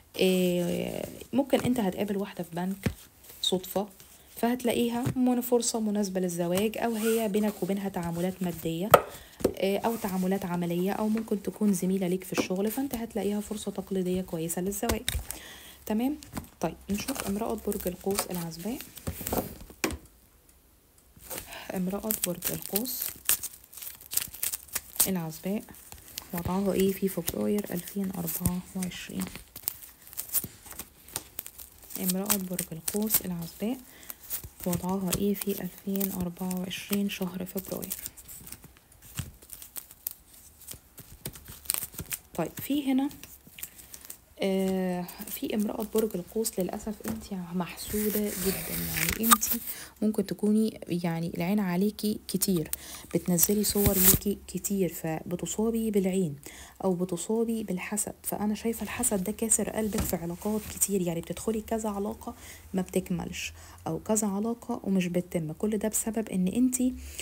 آه ممكن انت هتقابل واحدة في بنك صدفة فهتلاقيها من فرصة مناسبة للزواج أو هي بينك وبينها تعاملات مادية آه، أو تعاملات عملية أو ممكن تكون زميلة ليك في الشغل فأنت هتلاقيها فرصة تقليدية كويسة للزواج تمام طيب نشوف امرأة برج القوس العزباء امرأة برج القوس العزباء وضعها ايه في فبراير 2024 امرأة برج القوس العزباء وضعها ايه في 2024 شهر فبراير طيب في هنا آه في امرأة برج القوس للأسف انت محسودة جدا يعني انت ممكن تكوني يعني العين عليكي كتير بتنزلي صور ليكي كتير فبتصابي بالعين او بتصابي بالحسد فانا شايفة الحسد ده كاسر قلبك في علاقات كتير يعني بتدخلي كذا علاقة ما بتكملش او كذا علاقة ومش بتتم كل ده بسبب ان انت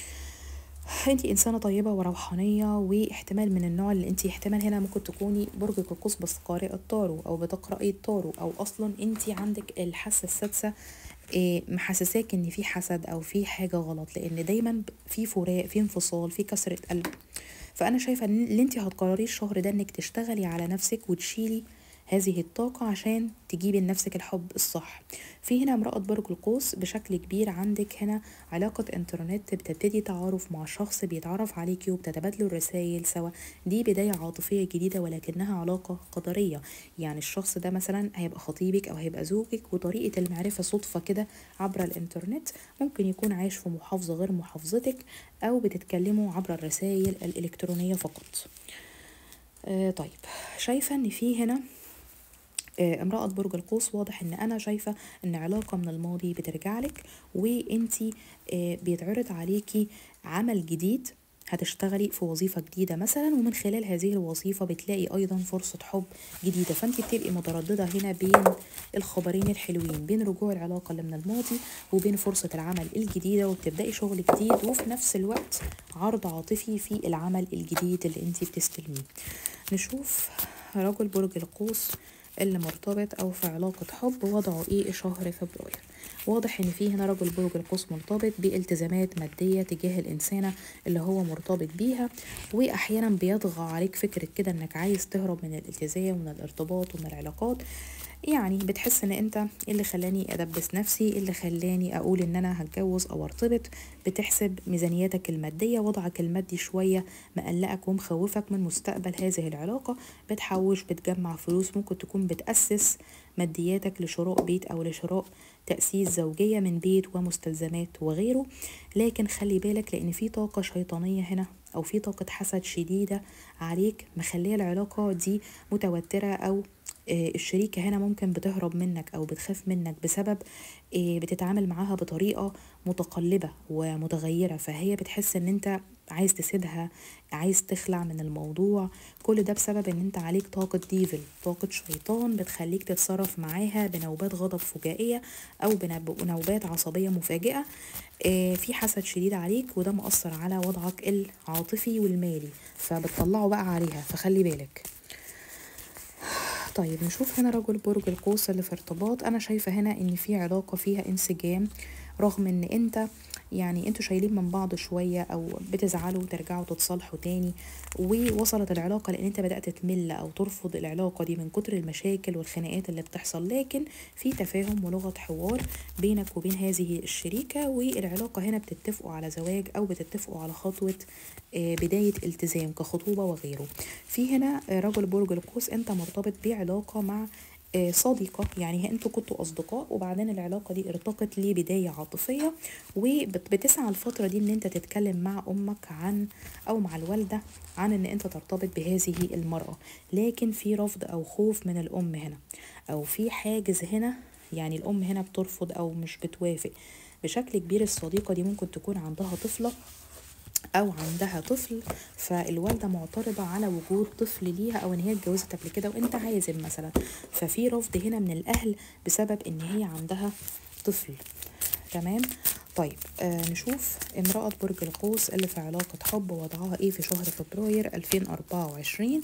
انت انسانه طيبه وروحانيه واحتمال من النوع اللي انت احتمال هنا ممكن تكوني برجك القوس بس قارئه التارو او بتقراي التارو او اصلا انت عندك الحاسه السادسه إيه محسساك ان في حسد او في حاجه غلط لان دايما في فراق في انفصال في كسره قلب فانا شايفه ان اللي انت هتقرريه الشهر ده انك تشتغلي على نفسك وتشيلي هذه الطاقة عشان تجيبي لنفسك الحب الصح في هنا امرأة برج القوس بشكل كبير عندك هنا علاقة انترنت بتبتدي تعارف مع شخص بيتعرف عليكي وبتتبادلوا الرسائل سوا دي بداية عاطفية جديدة ولكنها علاقة قدرية يعني الشخص ده مثلا هيبقى خطيبك أو هيبقى زوجك وطريقة المعرفة صدفة كده عبر الانترنت ممكن يكون عايش في محافظة غير محافظتك أو بتتكلموا عبر الرسائل الإلكترونية فقط آه طيب شايفة ان في هنا آه، امرأة برج القوس واضح ان انا شايفة ان علاقة من الماضي بترجع لك وانتي آه، بيتعرض عليكي عمل جديد هتشتغلي في وظيفة جديدة مثلا ومن خلال هذه الوظيفة بتلاقي أيضا فرصة حب جديدة فأنت بتبقي مترددة هنا بين الخبرين الحلوين بين رجوع العلاقة اللي من الماضي وبين فرصة العمل الجديدة وبتبدأي شغل جديد وفي نفس الوقت عرض عاطفي في العمل الجديد اللي انت بتستلميه نشوف رجل برج القوس اللي مرتبط او في علاقة حب وضعه ايه شهر فبراير واضح ان في هنا رجل برج القوس مرتبط بالتزامات مادية تجاه الانسانة اللي هو مرتبط بيها واحيانا بيطغى عليك فكرة كده انك عايز تهرب من الالتزام ومن الارتباط ومن العلاقات يعني بتحس ان انت إيه اللي خلاني ادبس نفسي إيه اللي خلاني اقول ان انا هتجوز او ارتبط بتحسب ميزانيتك المادية وضعك المادي شوية مقلقك ومخوفك من مستقبل هذه العلاقة بتحوش بتجمع فلوس ممكن تكون بتأسس مادياتك لشراء بيت او لشراء تأسيس زوجية من بيت ومستلزمات وغيره لكن خلي بالك لأن في طاقة شيطانية هنا أو في طاقة حسد شديدة عليك مخلية العلاقة دي متوترة أو آه، الشريكة هنا ممكن بتهرب منك أو بتخاف منك بسبب آه، بتتعامل معاها بطريقة متقلبة ومتغيرة فهي بتحس ان انت عايز تسيبها عايز تخلع من الموضوع كل ده بسبب ان انت عليك طاقة ديفل طاقة شيطان بتخليك تتصرف معاها بنوبات غضب فجائية او بنوبات عصبية مفاجئة آه، في حسد شديد عليك وده مؤثر على وضعك العاطفي والمالي فبتطلعه بقى عليها فخلي بالك طيب نشوف هنا رجل برج القوس اللي في ارتباط انا شايفه هنا ان في علاقه فيها انسجام رغم ان انت يعني انتوا شايلين من بعض شوية او بتزعلوا وترجعوا تتصالحوا تاني ووصلت العلاقة لان انت بدأت تمل او ترفض العلاقة دي من كتر المشاكل والخناقات اللي بتحصل لكن في تفاهم ولغة حوار بينك وبين هذه الشريكة والعلاقة هنا بتتفقوا على زواج او بتتفقوا على خطوة آه، بداية التزام كخطوبة وغيره في هنا رجل برج القوس انت مرتبط بعلاقة مع آه، صديقة يعني انتوا كنتوا أصدقاء وبعدين العلاقة دي ارتقت لبداية عاطفية وبتسعى الفترة دي ان انت تتكلم مع أمك عن أو مع الوالدة عن ان انت ترتبط بهذه المرأة لكن في رفض أو خوف من الأم هنا أو في حاجز هنا يعني الأم هنا بترفض أو مش بتوافق بشكل كبير الصديقة دي ممكن تكون عندها طفلة او عندها طفل فالوالده معترضه على وجود طفل ليها او ان هي اتجوزت قبل كده وانت عازم مثلا ففي رفض هنا من الاهل بسبب ان هي عندها طفل تمام طيب آه نشوف امرأة برج القوس اللي في علاقة حب وضعها ايه في شهر فبراير 2024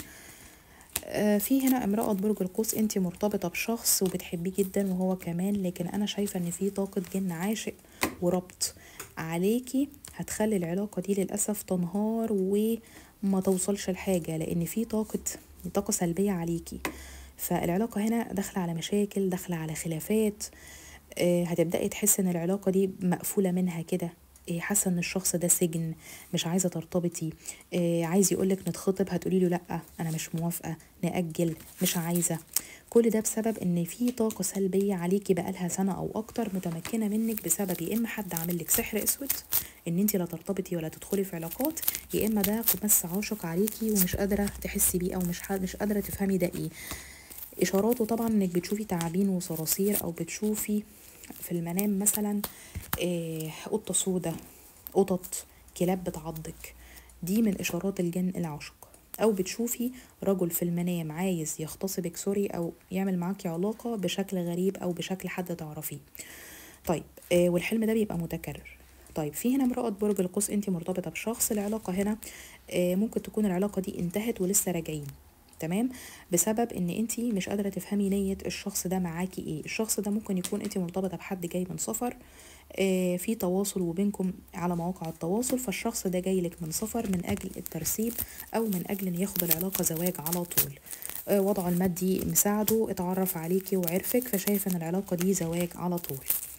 آه في هنا امرأة برج القوس انت مرتبطة بشخص وبتحبيه جدا وهو كمان لكن انا شايفة ان في طاقة جن عاشق وربط عليكي هتخلي العلاقة دي للأسف تنهار وما توصلش لحاجة لأن في طاقة طاقة سلبية عليكي فالعلاقة هنا داخلة على مشاكل داخلة على خلافات آه، هتبدأي تحسي ان العلاقة دي مقفولة منها كده آه، حاسه ان الشخص ده سجن مش عايزه ترتبطي آه، عايز يقولك نتخطب هتقولي له لا انا مش موافقه ناجل مش عايزه كل ده بسبب ان في طاقه سلبيه عليكي بقالها سنه او اكتر متمكنه منك بسبب يا اما حد عامل لك سحر اسود ان انت لا ترتبطي ولا تدخلي في علاقات يا اما ده بس عاشق عليكي ومش قادره تحسي بيه او مش مش قادره تفهمي ده ايه اشاراته طبعا انك بتشوفي تعابين وصراصير او بتشوفي في المنام مثلا آه، قطة سودة قطط كلاب بتعضك دي من اشارات الجن العاشق او بتشوفي رجل في المنام عايز يغتصبك سوري او يعمل معاكي علاقة بشكل غريب او بشكل حد تعرفيه طيب آه والحلم ده بيبقى متكرر طيب في هنا امرأة برج القوس انت مرتبطة بشخص العلاقة هنا آه ممكن تكون العلاقة دي انتهت ولسه راجعين تمام بسبب ان انت مش قادره تفهمي نيه الشخص ده معاكي ايه الشخص ده ممكن يكون انت مرتبطه بحد جاي من سفر آه في تواصل وبينكم على مواقع التواصل فالشخص ده جاي لك من سفر من اجل الترسيب او من اجل ان ياخد العلاقه زواج على طول آه وضعه المادي مساعده اتعرف عليكي وعرفك فشايف ان العلاقه دي زواج على طول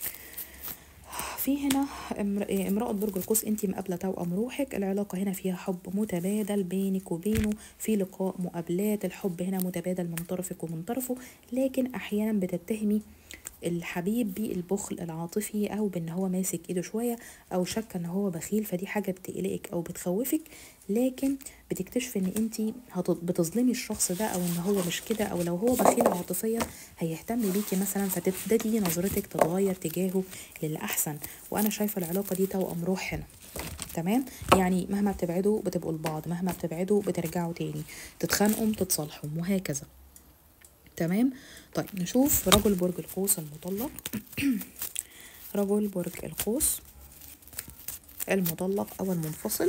في هنا امر- امرأة برج القوس انت مقابلة توأم روحك العلاقة هنا فيها حب متبادل بينك وبينه في لقاء مقابلات الحب هنا متبادل من طرفك ومن طرفه لكن احيانا بتتهمي الحبيب بالبخل العاطفي او بان هو ماسك ايده شويه او شك ان هو بخيل فدي حاجه بتقلقك او بتخوفك لكن بتكتشفي ان انت بتظلمي الشخص ده او ان هو مش كده او لو هو بخيل عاطفيا هيهتم بيكي مثلا فتبتدي نظرتك تتغير تجاهه للاحسن وانا شايفه العلاقه دي توأم روح هنا تمام يعني مهما بتبعدوا بتبقوا لبعض مهما بتبعدوا بترجعوا تاني تتخانقوا تتصالحوا وهكذا تمام طيب نشوف رجل برج القوس المطلق رجل برج القوس المطلق او المنفصل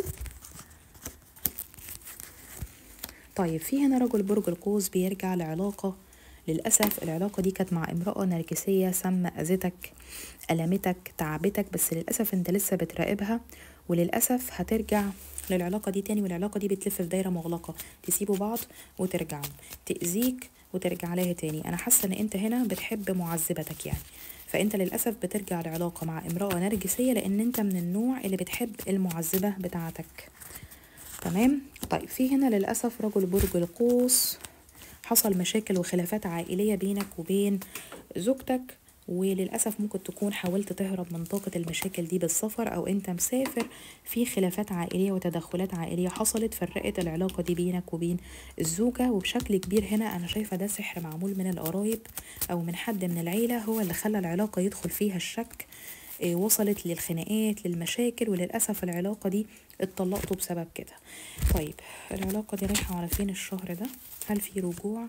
طيب في هنا رجل برج القوس بيرجع لعلاقة للأسف العلاقة دي كانت مع امرأة نرجسية سامة أذتك ألمتك تعبتك بس للأسف انت لسه بتراقبها وللأسف هترجع للعلاقة دي تاني والعلاقة دي بتلف في دايرة مغلقة تسيبوا بعض وترجعوا تأذيك وترجع لها تاني أنا حاسة إن أنت هنا بتحب معذبتك يعني فأنت للأسف بترجع لعلاقة مع امرأة نرجسية لأن أنت من النوع اللي بتحب المعذبة بتاعتك تمام طيب في هنا للأسف رجل برج القوس حصل مشاكل وخلافات عائلية بينك وبين زوجتك وللأسف ممكن تكون حاولت تهرب من طاقة المشاكل دي بالسفر أو أنت مسافر في خلافات عائلية وتدخلات عائلية حصلت فرقت العلاقة دي بينك وبين الزوجة وبشكل كبير هنا أنا شايفة ده سحر معمول من القرايب أو من حد من العيلة هو اللي خلى العلاقة يدخل فيها الشك إيه، وصلت للخناقات للمشاكل وللأسف العلاقة دي اتطلقتوا بسبب كده طيب العلاقة دي رايحة على فين الشهر ده هل في رجوع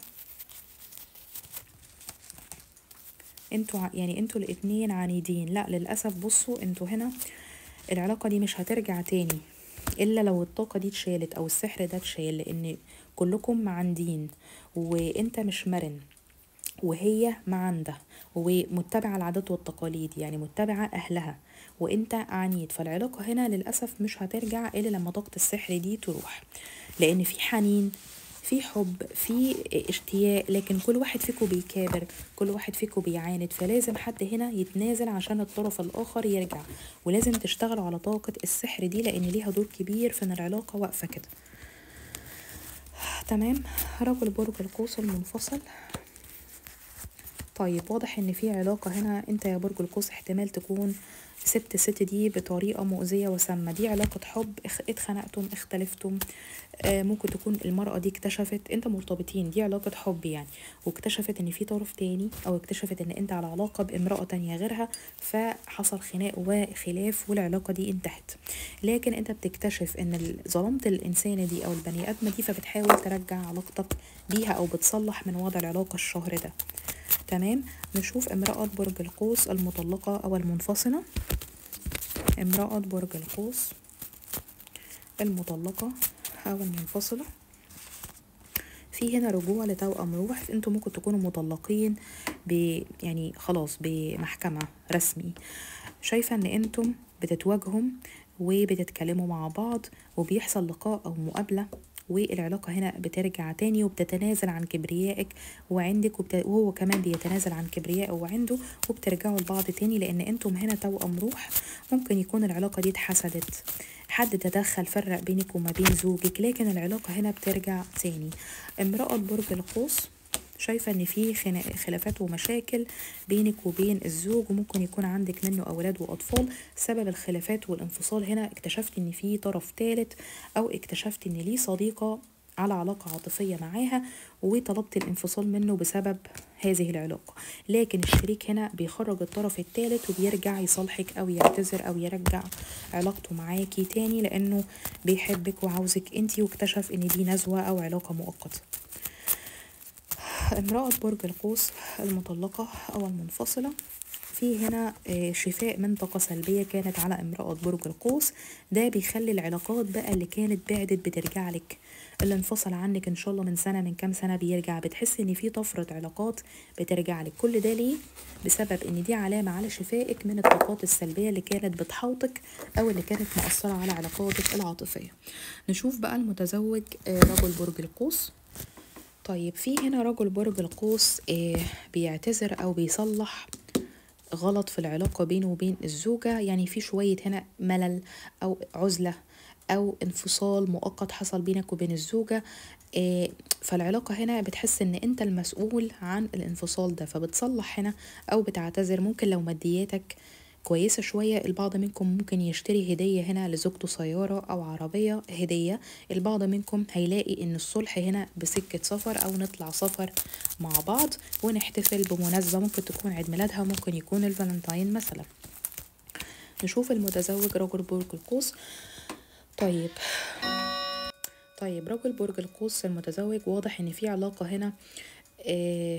انتوا ع- يعني انتوا الاتنين عنيدين لا للأسف بصوا انتوا هنا العلاقة دي مش هترجع تاني إلا لو الطاقة دي اتشالت أو السحر ده اتشال لأن كلكم معندين وانت مش مرن وهي معندة ومتبعة العادات والتقاليد يعني متبعة أهلها وانت عنيد فالعلاقة هنا للأسف مش هترجع إلا لما طاقة السحر دي تروح لأن في حنين في حب في اشتياق لكن كل واحد فيكم بيكابر كل واحد فيكم بيعاند فلازم حد هنا يتنازل عشان الطرف الآخر يرجع ولازم تشتغلوا على طاقة السحر دي لأن ليها دور كبير في إن العلاقة واقفة كده تمام رجل برج القوس المنفصل طيب واضح ان في علاقة هنا انت يا برج القوس احتمال تكون سبت الست دي بطريقة مؤذية وسامة دي علاقة حب اخ- اتخانقتم اختلفتم آه ممكن تكون المرأة دي اكتشفت انت مرتبطين دي علاقة حب يعني واكتشفت ان في طرف تاني او اكتشفت ان انت على علاقة بامرأة تانية غيرها فحصل خناق وخلاف والعلاقة دي انتهت لكن انت بتكتشف ان ال- ظلمت الانسانة دي او البني ادمة دي فبتحاول ترجع علاقتك بيها او بتصلح من وضع العلاقة الشهر ده تمام نشوف امرأة برج القوس المطلقة أو المنفصلة امرأة برج القوس المطلقة أو المنفصلة في هنا رجوع لتوأم روح انتوا ممكن تكونوا مطلقين ب يعني خلاص بمحكمة رسمي شايفة ان انتم بتتواجهوا وبتتكلموا مع بعض وبيحصل لقاء او مقابلة والعلاقة هنا بترجع تاني وبتتنازل عن كبريائك وعندك وبت... وهو كمان بيتنازل عن كبريائه وعنده وبترجعوا لبعض تاني لان انتم هنا توأم روح ممكن يكون العلاقة دي اتحسدت حد تدخل فرق بينك وما بين زوجك لكن العلاقة هنا بترجع تاني امرأة برج القوس شايفة ان في خنا- خلافات ومشاكل بينك وبين الزوج وممكن يكون عندك منه اولاد واطفال سبب الخلافات والانفصال هنا اكتشفت ان في طرف ثالث او اكتشفت ان ليه صديقة على علاقة عاطفية معاها وطلبت الانفصال منه بسبب هذه العلاقة لكن الشريك هنا بيخرج الطرف الثالث وبيرجع يصالحك أو يعتذر أو يرجع علاقته معاكي تاني لأنه بيحبك وعاوزك انتي واكتشف ان دي نزوة أو علاقة مؤقتة امرأة برج القوس المطلقة أو المنفصلة في هنا شفاء من طاقة سلبية كانت على امرأة برج القوس ده بيخلي العلاقات بقى اللي كانت بعدت بترجع لك اللي انفصل عنك ان شاء الله من سنة من كام سنة بيرجع بتحس ان في طفرة علاقات بترجع لك كل ده ليه بسبب ان دي علامة على شفائك من الطاقات السلبية اللي كانت بتحوطك او اللي كانت مؤثرة على علاقاتك العاطفية نشوف بقى المتزوج رجل برج القوس طيب في هنا رجل برج القوس بيعتذر او بيصلح غلط في العلاقة بينه وبين الزوجة يعني في شوية هنا ملل أو عزلة أو انفصال مؤقت حصل بينك وبين الزوجة فالعلاقة هنا بتحس إن أنت المسؤول عن الانفصال ده فبتصلح هنا أو بتعتذر ممكن لو مادياتك كويسة شوية البعض منكم ممكن يشتري هدية هنا لزوجته سيارة أو عربية هدية البعض منكم هيلاقي إن الصلح هنا بسكة سفر أو نطلع سفر مع بعض ونحتفل بمناسبة ممكن تكون عيد ميلادها ممكن يكون الفالنتاين مثلا نشوف المتزوج رجل برج القوس طيب طيب رجل برج القوس المتزوج واضح ان في علاقة هنا آه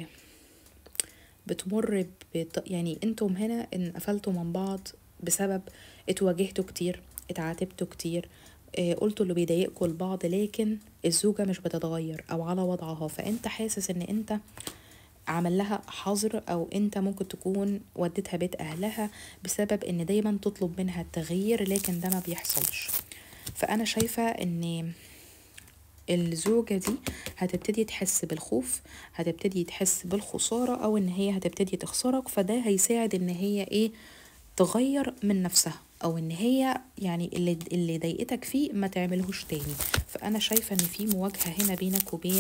بتمر بت... يعني انتم هنا انقفلتوا من بعض بسبب اتواجهتوا كتير اتعاتبتوا كتير اه قلتوا اللي بيضايقكوا لبعض لكن الزوجة مش بتتغير او على وضعها فانت حاسس ان انت عمل لها حظر او انت ممكن تكون وديتها بيت اهلها بسبب ان دايما تطلب منها التغيير لكن ده ما بيحصلش فانا شايفة ان الزوجة دي هتبتدي تحس بالخوف هتبتدي تحس بالخسارة أو إن هي هتبتدي تخسرك فده هيساعد إن هي إيه تغير من نفسها أو إن هي يعني اللي اللي ضايقتك فيه ما تعملهوش تاني فأنا شايفة إن في مواجهة هنا بينك وبين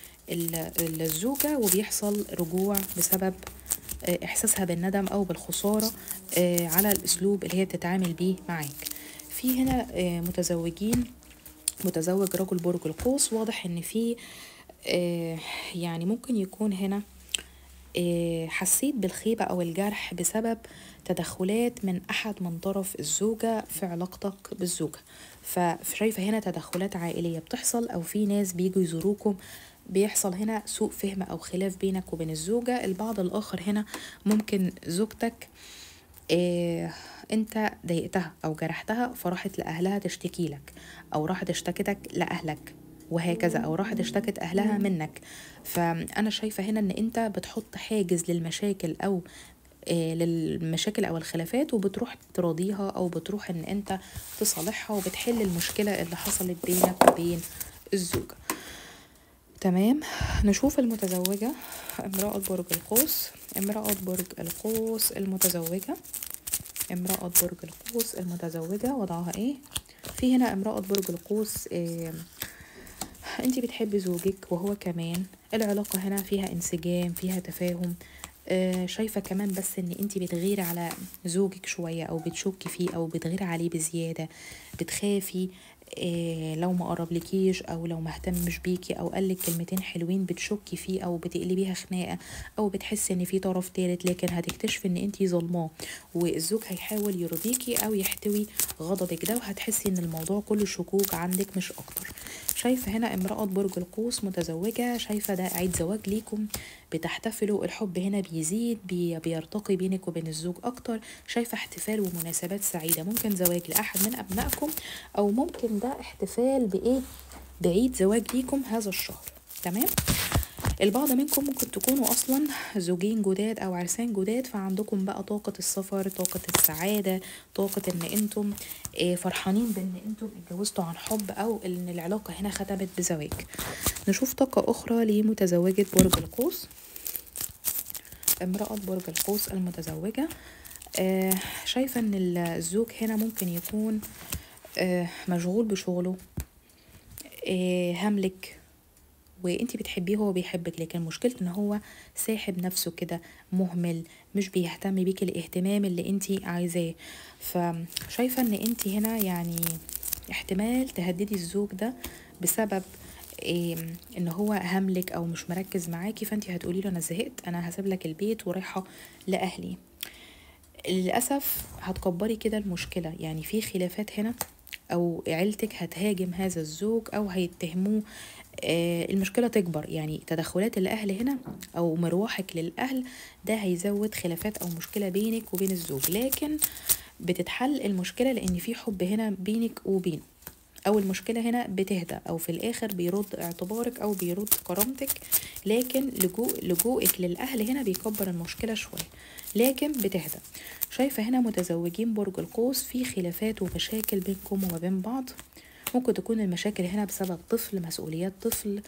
الزوجة وبيحصل رجوع بسبب إحساسها بالندم أو بالخسارة على الأسلوب اللي هي بتتعامل بيه معاك في هنا متزوجين متزوج رجل برج القوس واضح ان في آه يعني ممكن يكون هنا آه حسيت بالخيبة أو الجرح بسبب تدخلات من أحد من طرف الزوجة في علاقتك بالزوجة فشايفة هنا تدخلات عائلية بتحصل أو في ناس بيجوا يزوروكم بيحصل هنا سوء فهم أو خلاف بينك وبين الزوجة البعض الآخر هنا ممكن زوجتك آه انت ضايقتها او جرحتها فراحت لاهلها تشتكي لك او راحت اشتكتك لاهلك وهكذا او راحت اشتكت اهلها منك فانا شايفه هنا ان انت بتحط حاجز للمشاكل او آه للمشاكل او الخلافات وبتروح تراضيها او بتروح ان انت تصالحها وبتحل المشكله اللي حصلت بينك وبين الزوجه تمام نشوف المتزوجه امراه برج القوس امراه برج القوس المتزوجه امرأة برج القوس المتزوجة وضعها ايه في هنا امرأة برج القوس إيه انتي بتحبي زوجك وهو كمان العلاقة هنا فيها انسجام فيها تفاهم آه شايفة كمان بس ان انتي بتغيري على زوجك شوية او بتشكي فيه او بتغيري عليه بزيادة بتخافي إيه لو ما قربلكيش او لو ما اهتمش بيكي او قالك كلمتين حلوين بتشكي فيه او بتقلبيها خناقه او بتحسي ان في طرف تالت لكن هتكتشفي ان انتي ظلماه والزوج هيحاول يرضيكي او يحتوي غضبك ده وهتحسي ان الموضوع كله شكوك عندك مش اكتر شايفه هنا امراه برج القوس متزوجه شايفه ده عيد زواج ليكم بتحتفلوا الحب هنا بيزيد بي بيرتقي بينك وبين الزوج اكتر شايفه احتفال ومناسبات سعيده ممكن زواج لاحد من ابنائكم او ممكن ده احتفال بايه بعيد زواج ليكم هذا الشهر تمام البعض منكم ممكن تكونوا اصلا زوجين جداد او عرسان جداد فعندكم بقى طاقة السفر طاقة السعادة طاقة ان انتم فرحانين بان انتم اتجوزتوا عن حب او ان العلاقة هنا ختمت بزواج نشوف طاقة اخرى لمتزوجة برج القوس امرأة برج القوس المتزوجة آه شايفة ان الزوج هنا ممكن يكون آه مشغول بشغله آه هملك وانتي بتحبيه هو بيحبك لكن مشكلته ان هو ساحب نفسه كده مهمل مش بيهتم بيكي الاهتمام اللي انتي عايزاه فشايفة ان انتي هنا يعني احتمال تهددي الزوج ده بسبب إيه ان هو هملك او مش مركز معاكي فانت هتقولي له انا زهقت انا هسيب لك البيت ورايحه لاهلي للاسف هتكبري كده المشكله يعني في خلافات هنا او عيلتك هتهاجم هذا الزوج او هيتهموه آه المشكله تكبر يعني تدخلات الاهل هنا او مروحك للاهل ده هيزود خلافات او مشكله بينك وبين الزوج لكن بتتحل المشكله لان في حب هنا بينك وبينه او المشكله هنا بتهدى او في الاخر بيرد اعتبارك او بيرد كرامتك لكن لجوء لجوءك للاهل هنا بيكبر المشكله شويه لكن بتهدى شايفه هنا متزوجين برج القوس في خلافات ومشاكل بينكم وما بين بعض ممكن تكون المشاكل هنا بسبب طفل مسؤوليات طفل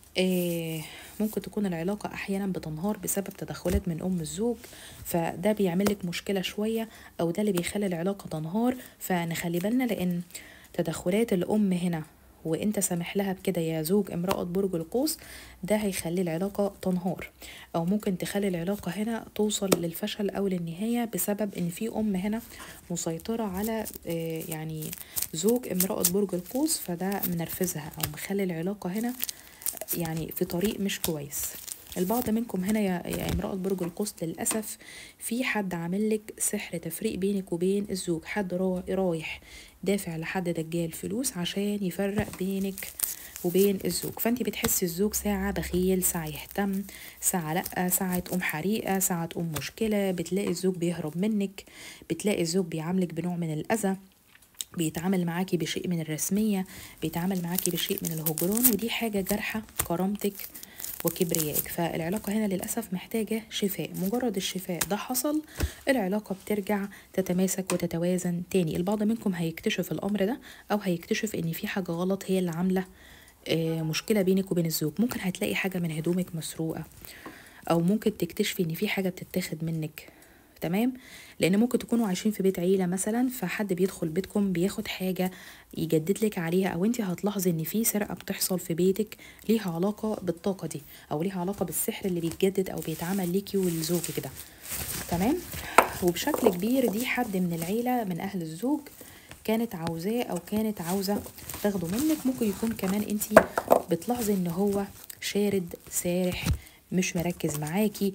آه ممكن تكون العلاقة أحيانا بتنهار بسبب تدخلات من أم الزوج فده بيعمل لك مشكلة شوية أو ده اللي بيخلي العلاقة تنهار فنخلي بالنا لأن تدخلات الأم هنا وانت سامح لها بكده يا زوج امرأة برج القوس ده هيخلي العلاقة تنهار او ممكن تخلي العلاقة هنا توصل للفشل او للنهاية بسبب ان في ام هنا مسيطرة على يعني زوج امرأة برج القوس فده منرفزها او مخلي العلاقة هنا يعني في طريق مش كويس البعض منكم هنا يا, يا امرأة برج القوس للأسف في حد عامل لك سحر تفريق بينك وبين الزوج حد رايح دافع لحد دجال فلوس عشان يفرق بينك وبين الزوج فانت بتحسي الزوج ساعة بخيل ساعة يهتم ساعة لأ ساعة تقوم حريقة ساعة تقوم مشكلة بتلاقي الزوج بيهرب منك بتلاقي الزوج بيعاملك بنوع من الأذى بيتعامل معاكي بشيء من الرسمية بيتعامل معاكي بشيء من الهجران ودي حاجة جارحة كرامتك وكبريائك فالعلاقة هنا للأسف محتاجة شفاء مجرد الشفاء ده حصل العلاقة بترجع تتماسك وتتوازن تاني البعض منكم هيكتشف الأمر ده أو هيكتشف إن في حاجة غلط هي اللي عاملة مشكلة بينك وبين الزوج ممكن هتلاقي حاجة من هدومك مسروقة أو ممكن تكتشفي إن في حاجة بتتاخد منك تمام لان ممكن تكونوا عايشين في بيت عيله مثلا فحد بيدخل بيتكم بياخد حاجه يجدد لك عليها او انت هتلاحظي ان في سرقه بتحصل في بيتك ليها علاقه بالطاقه دي او ليها علاقه بالسحر اللي بيتجدد او بيتعمل ليكي ولزوجك ده تمام وبشكل كبير دي حد من العيله من اهل الزوج كانت عاوزاه او كانت عاوزه تاخده منك ممكن يكون كمان انت بتلاحظي ان هو شارد سارح مش مركز معاكي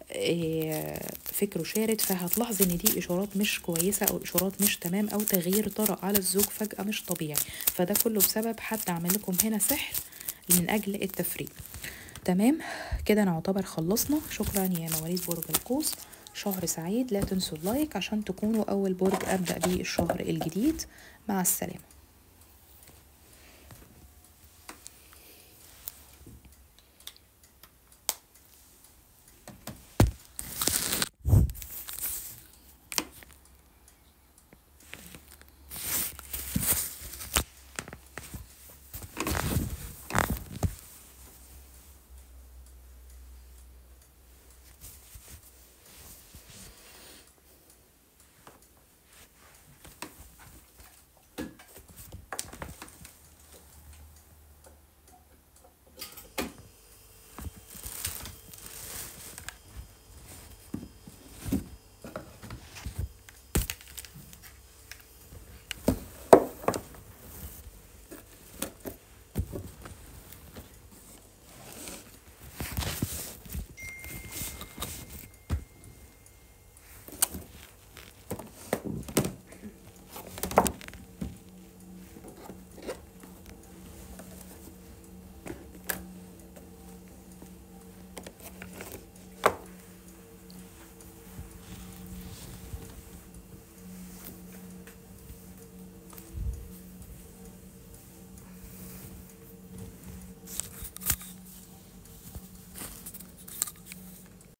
فكره شارد فهتلاحظي ان دي اشارات مش كويسه او اشارات مش تمام او تغيير طرأ على الزوج فجاه مش طبيعي فده كله بسبب حد عمل لكم هنا سحر من اجل التفريق تمام كده نعتبر خلصنا شكرا يا مواليد برج القوس شهر سعيد لا تنسوا اللايك عشان تكونوا اول برج ابدا بيه الشهر الجديد مع السلامه